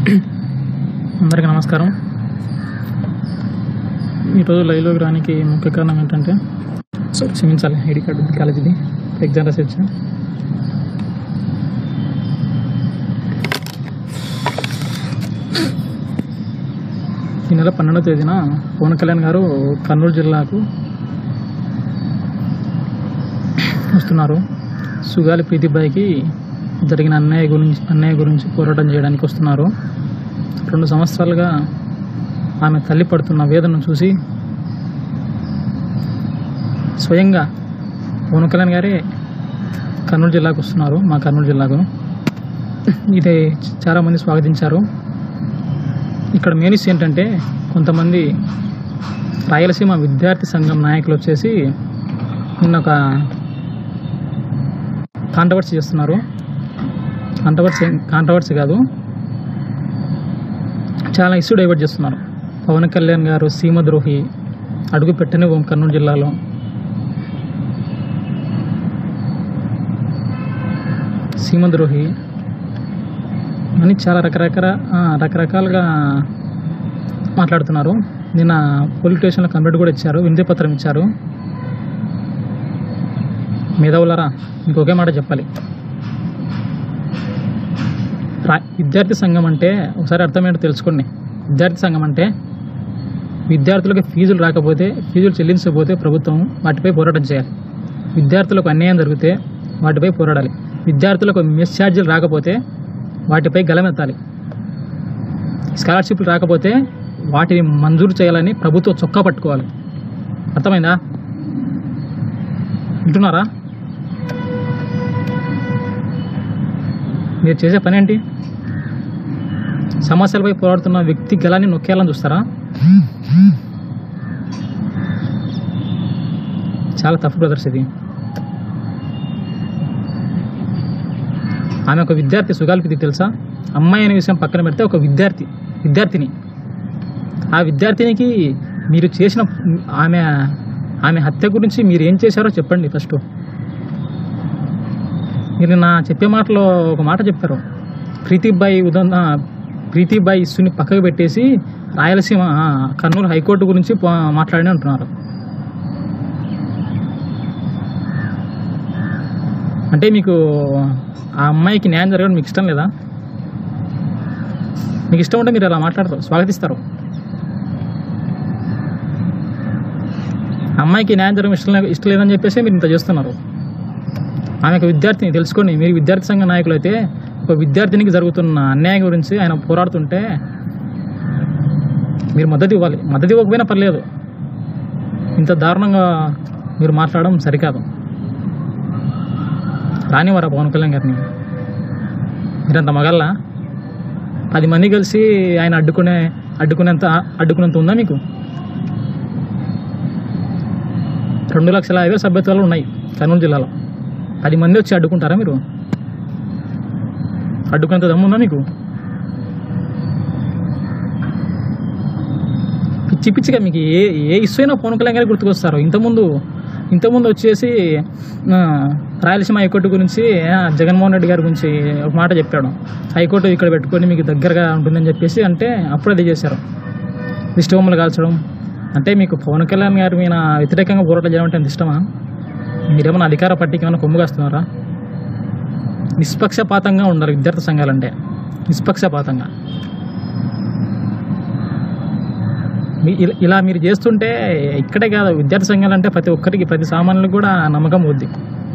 అందరికీ నమస్కారం ఈరోజు లైవ్లోకి రానికి ముఖ్య కారణం ఏంటంటే సారీ క్షమించాలి ఐడి కార్డు ఉంది కాలేజీది ఎగ్జామ్ రాసి వచ్చా ఈ నెల పన్నెండవ తేదీన పవన్ కళ్యాణ్ గారు కర్నూలు జిల్లాకు వస్తున్నారు సుగాలి ప్రీతిబాయికి జరిగిన అన్యాయ గురించి అన్యాయ గురించి పోరాటం చేయడానికి వస్తున్నారు రెండు సంవత్సరాలుగా ఆమె తల్లి పడుతున్న వేదనను చూసి స్వయంగా పవన్ కళ్యాణ్ గారే కర్నూలు జిల్లాకు వస్తున్నారు మా కర్నూలు జిల్లాకు ఇది చాలామంది స్వాగతించారు ఇక్కడ మెయిన్ ఇష్యూ ఏంటంటే కొంతమంది రాయలసీమ విద్యార్థి సంఘం నాయకులు వచ్చేసి నిన్న ఒక కాంట్రవర్సీ చేస్తున్నారు కాంట్రవర్సీ కాంట్రవర్సీ కాదు చాలా ఇష్యూ డైవర్ట్ చేస్తున్నారు పవన్ కళ్యాణ్ గారు సీమద్రోహి అడుగు పెట్టని ఓం కర్నూలు జిల్లాలో సీమద్రోహి అని చాలా రకరకాల ఆ, రకరకాలుగా మాట్లాడుతున్నారు నిన్న పోలీస్ స్టేషన్లో కంప్లైంట్ కూడా ఇచ్చారు వినతి పత్రం ఇచ్చారు మేధావులరా ఇంకొకే మాట చెప్పాలి రా విద్యార్థి సంఘం అంటే ఒకసారి అర్థమేంటో తెలుసుకోండి విద్యార్థి సంఘం అంటే విద్యార్థులకు ఫీజులు రాకపోతే ఫీజులు చెల్లించకపోతే ప్రభుత్వం వాటిపై పోరాటం చేయాలి విద్యార్థులకు అన్యాయం జరిగితే వాటిపై పోరాడాలి విద్యార్థులకు మెస్ ఛార్జీలు రాకపోతే వాటిపై గలమెత్తాలి స్కాలర్షిప్లు రాకపోతే వాటిని మంజూరు చేయాలని ప్రభుత్వం చొక్కా పట్టుకోవాలి అర్థమైందా వింటున్నారా మీరు చేసే పని ఏంటి సమస్యలపై పోరాడుతున్న వ్యక్తి గలాన్ని నొక్కేయాలని చూస్తారా చాలా తప్పు బ్రదర్స్ ఇది ఆమె ఒక విద్యార్థి సుగాల్పిది తెలుసా అమ్మాయి అనే విషయం పక్కన పెడితే ఒక విద్యార్థి విద్యార్థిని ఆ విద్యార్థినికి మీరు చేసిన ఆమె ఆమె హత్య గురించి మీరు ఏం చేశారో చెప్పండి ఫస్ట్ మీరు నా చెప్పే మాటలో ఒక మాట చెప్పారు ప్రీతిబాయి ఉదంత ప్రీతిబాయి ఇష్యూని పక్కకు పెట్టేసి రాయలసీమ ఆ, కర్నూలు హైకోర్టు గురించి పో- మాట్లాడి అంటున్నారు అంటే మీకు ఆ అమ్మాయికి న్యాయం జరగడం మీకు ఇష్టం లేదా మీకు ఇష్టం ఉంటే మీరు అలా మాట్లాడతారు స్వాగతిస్తారు అమ్మాయికి న్యాయం జరగడం ఇష్టం లే- ఇష్టం లేదని చెప్పేసి మీరు ఇంత చేస్తున్నారు ఆమె ఒక విద్యార్థిని తెలుసుకోండి మీరు విద్యార్థి సంఘ నాయకులు అయితే ఒక విద్యార్థినికి జరుగుతున్న అన్యాయం గురించి ఆయన పోరాడుతుంటే మీరు మద్దతు ఇవ్వాలి మద్దతు ఇవ్వకపోయినా పర్లేదు ఇంత దారుణంగా మీరు మాట్లాడడం సరికాదు రానివారా పవన్ కళ్యాణ్ గారిని మీరంత మగల్లా పది మంది కలిసి ఆయన అడ్డుకునే అడ్డుకునేంత అడ్డుకునేంత ఉందా మీకు రెండు లక్షల యాభై సభ్యత్వాలు ఉన్నాయి కర్నూలు జిల్లాలో పది మంది వచ్చి అడ్డుకుంటారా మీరు అడ్డుకునేంత దమ్ముందా మీకు పిచ్చి పిచ్చిగా మీకు ఏ ఏ ఇష్యూ అయినా పవన్ కళ్యాణ్ గారికి గుర్తుకొస్తారు ఇంతకుముందు ఇంతకుముందు వచ్చేసి ఆ, రాయలసీమ హైకోర్టు గురించి ఆ, జగన్మోహన్ రెడ్డి గారి గురించి ఒక మాట చెప్పాడు హైకోర్టు ఇక్కడ పెట్టుకొని మీకు దగ్గరగా ఉంటుందని చెప్పేసి అంటే అప్పుడు అది చేశారు దిష్టబొమ్మలు కాల్చడం అంటే మీకు పవన్ కళ్యాణ్ గారి మీద వ్యతిరేకంగా పోరాటం చేయడం అంటే అంత ఇష్టమా మీరేమైనా అధికార పార్టీకి ఏమైనా కొమ్ము కాస్తున్నారా నిష్పక్షపాతంగా ఉండాలి విద్యార్థి సంఘాలంటే నిష్పక్షపాతంగా మీ- ఇలా- ఇలా మీరు చేస్తుంటే ఇక్కడే కాదు విద్యార్థి సంఘాలంటే ప్రతి ఒక్కరికి ప్రతి సామాన్యులకు కూడా నమ్మకం వద్ది